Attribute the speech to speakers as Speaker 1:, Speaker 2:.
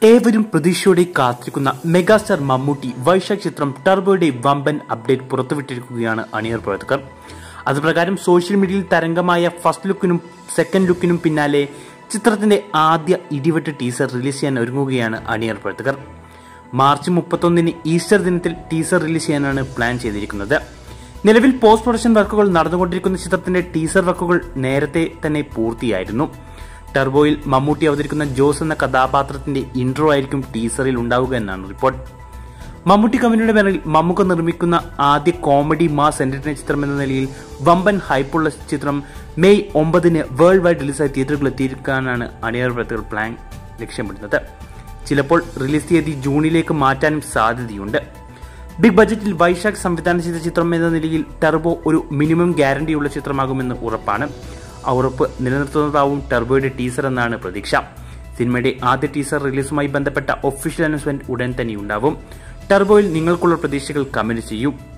Speaker 1: ഏവരും പ്രതീക്ഷയോടെ കാത്തിരിക്കുന്ന മെഗാസ്റ്റാർ മമ്മൂട്ടി വൈശാഖ് ചിത്രം ടർബോയുടെ വമ്പൻ അപ്ഡേറ്റ് പുറത്തുവിട്ടിരിക്കുകയാണ് അണിയർ പ്രവർത്തകർ അതുപ്രകാരം സോഷ്യൽ മീഡിയയിൽ തരംഗമായ ഫസ്റ്റ് ലുക്കിനും സെക്കൻഡ് ലുക്കിനും പിന്നാലെ ചിത്രത്തിന്റെ ആദ്യ ഇടിവെട്ട് ടീസർ റിലീസ് ചെയ്യാൻ ഒരുങ്ങുകയാണ് അണിയർ പ്രവർത്തകർ മാർച്ച് മുപ്പത്തൊന്നിന് ഈസ്റ്റർ ദിനത്തിൽ ടീസർ റിലീസ് ചെയ്യാനാണ് പ്ലാൻ ചെയ്തിരിക്കുന്നത് നിലവിൽ പോസ്റ്റ് പ്രൊഡക്ഷൻ വർക്കുകൾ നടന്നുകൊണ്ടിരിക്കുന്ന ചിത്രത്തിന്റെ ടീസർ വർക്കുകൾ നേരത്തെ തന്നെ പൂർത്തിയായിരുന്നു ടർബോയിൽ മമ്മൂട്ടി അവതരിക്കുന്ന ജോസ് എന്ന കഥാപാത്രത്തിന്റെ ഇൻട്രോ ആയിരിക്കും ടീസറിൽ ഉണ്ടാവുക എന്നാണ് റിപ്പോർട്ട് മമ്മൂട്ടി കമ്പനിയുടെ പേരിൽ മമ്മൂക്ക നിർമ്മിക്കുന്ന ആദ്യ കോമഡി മാസ് എന്റർടൈൻ ചിത്രം എന്ന നിലയിൽ വമ്പൻ ഹൈപ്പുള്ള ചിത്രം മെയ് ഒമ്പതിന് വേൾഡ് വൈഡ് റിലീസായി തിയേറ്ററുകൾ എത്തിയിരിക്കാനാണ് അണിയർ പ്രവർത്തകർ പ്ലാൻ ലക്ഷ്യമിടുന്നത് ചിലപ്പോൾ റിലീസ് തീയതി ജൂണിലേക്ക് മാറ്റാനും സാധ്യതയുണ്ട് ബിഗ് ബജറ്റിൽ വൈശാഖ് സംവിധാനം ചെയ്ത ചിത്രം എന്ന നിലയിൽ ടർബോ ഒരു മിനിമം ഗ്യാരണ്ടിയുള്ള ചിത്രമാകുമെന്ന് ഉറപ്പാണ് ആ ഉറപ്പ് നിലനിർത്തുന്നതാവും ടർബോയുടെ ടീസർ എന്നാണ് പ്രതീക്ഷ സിനിമയുടെ ആദ്യ ടീസർ റിലീസുമായി ബന്ധപ്പെട്ട ഒഫീഷ്യൽ അനൗൺസ്മെന്റ് ഉടൻ തന്നെ ഉണ്ടാവും ടർബോയിൽ നിങ്ങൾക്കുള്ള പ്രതീക്ഷകൾ കമന്റ് ചെയ്യൂ